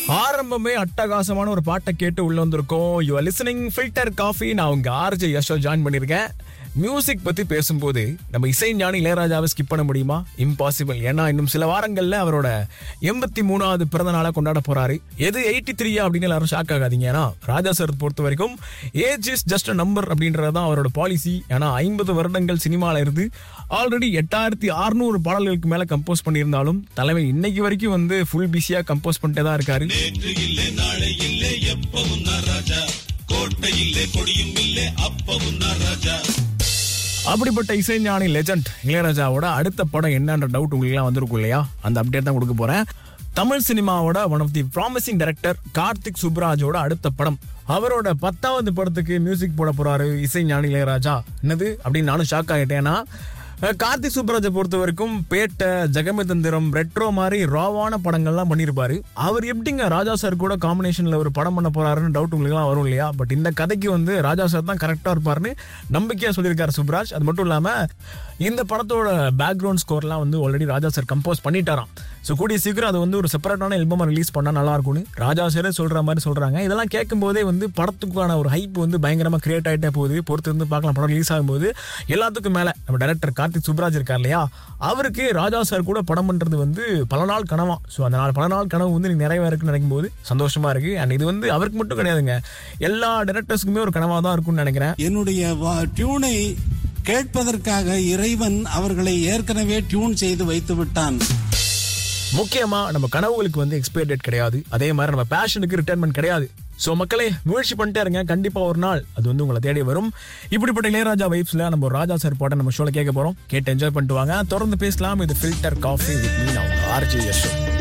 ஆரம்பமே அட்டகாசமான ஒரு பாட்டை கேட்டு உள்ள வந்திருக்கோம் you are listening filter coffee நான் உங்க ஆர்ஜே யஷோ ஜாயின் பண்ணியிருக்கேன் மியூசிக் பத்தி பேசும்போது நம்ம இசை ஞானி இளையராஜாவை ஸ்கிப் பண்ண முடியுமா இம்பாசிபிள் ஏன்னா இன்னும் சில வாரங்கள்ல அவரோட எண்பத்தி மூணாவது பிறந்த நாளை கொண்டாட போறாரு எது எயிட்டி த்ரீயா அப்படின்னு எல்லாரும் ஷாக் ஆகாதீங்க ஏன்னா ராஜா சார் பொறுத்த வரைக்கும் age is just a number அப்படின்றது தான் அவரோட பாலிசி ஏன்னா ஐம்பது வருடங்கள் சினிமால இருந்து ஆல்ரெடி எட்டாயிரத்தி அறுநூறு பாடல்களுக்கு மேல கம்போஸ் பண்ணியிருந்தாலும் தலைமை இன்னைக்கு வரைக்கும் வந்து ஃபுல் பிஸியா கம்போஸ் பண்ணிட்டே தான் இருக்காரு நேற்று இல்லை நாளை இல்லை எப்பவும் நான் ராஜா கோட்டை இல்லை கொடியும் இல்லை அப்பவும் நான் ராஜா அப்படிப்பட்ட இசைஞானி லெஜண்ட் இளையராஜாவோட அடுத்த படம் என்னன்ற டவுட் உங்களுக்குலாம் வந்திருக்கும் இல்லையா அந்த அப்டேட் தான் கொடுக்க போறேன் தமிழ் சினிமாவோட one of the promising director Karthik சுப்ராஜோட அடுத்த படம் அவரோட பத்தாவது படத்துக்கு மியூசிக் போட போறாரு இசைஞானி இளையராஜா என்னது அப்படின்னு நானும் ஷாக் ஆகிட்டேன்னா அஹ், கார்த்திக் சுப்ராஜை பொறுத்த வரைக்கும் பேட்டை ஜெகமிதந்திரம் ரெட்ரோ மாதிரி ராவான படங்கள்லாம் பண்ணியிருப்பாரு அவர் எப்படிங்க ராஜா சார் கூட காம்பினேஷன்ல ஒரு படம் பண்ண போறாருன்னு டவுட் உங்களுக்குலாம் வரும் இல்லையா பட் இந்த கதைக்கு வந்து ராஜா சார் தான் கரெக்டா இருப்பாருன்னு நம்பிக்கையா சொல்லியிருக்காரு சுப்ராஜ் அது மட்டும் இல்லாம இந்த படத்தோட பேக்ரவுண்ட் ஸ்கோர்லாம் வந்து ஆல்ரெடி ராஜா சார் கம்போஸ் பண்ணிட்டாராம் ஸோ கூடிய சீக்கிரம் அது வந்து ஒரு செப்பரேட்டான எல்பமாக ரிலீஸ் பண்ணால் நல்லா இருக்கும்னு ராஜா சாரே சொல்ற மாதிரி சொல்றாங்க இதெல்லாம் கேட்கும்போதே வந்து படத்துக்கான ஒரு ஹைப் வந்து பயங்கரமா கிரியேட் ஆகிட்டே போகுது பொறுத்து இருந்து பார்க்கலாம் படம் ரிலீஸ் ஆகும்போது எல்லாத்துக்கும் மேல நம்ம டைரக்டர் கார்த்திக் சுப்ராஜ் இருக்கார் இல்லையா அவருக்கு ராஜா சார் கூட படம் பண்றது வந்து பல நாள் கனவா ஸோ அந்த நாள் பல நாள் கனவு வந்து நீங்க நிறைவேறுக்குன்னு நினைக்கும் போது சந்தோஷமா இருக்கு அண்ட் இது வந்து அவருக்கு மட்டும் கிடையாதுங்க எல்லா டைரக்டர்ஸ்க்குமே ஒரு கனவா தான் இருக்கும்னு நினைக்கிறேன் என்னுடைய வா- டியூனை கேட்பதற்காக இறைவன் அவர்களை ஏற்கனவே டியூன் செய்து வைத்து விட்டான் முக்கியமா நம்ம கனவுகளுக்கு வந்து எக்ஸ்பைர் டேட் கிடையாது அதே மாதிரி நம்ம பேஷனுக்கு ரிட்டைர்மெண்ட் கிடையாது ஸோ மக்களே முயற்சி பண்ணிட்டே இருங்க கண்டிப்பா ஒரு நாள் அது வந்து உங்களை தேடி வரும் இப்படிப்பட்ட இளையராஜா வைப்ஸ்ல நம்ம ஒரு ராஜா சார் பாட்டை நம்ம ஷோல கேட்க போறோம் கேட்டு என்ஜாய் பண்ணிட்டு வாங்க தொடர்ந்து பேசலாம் இது ஃபில்டர் காஃபி வித் மீ நான் ஆர்ஜி யஷோ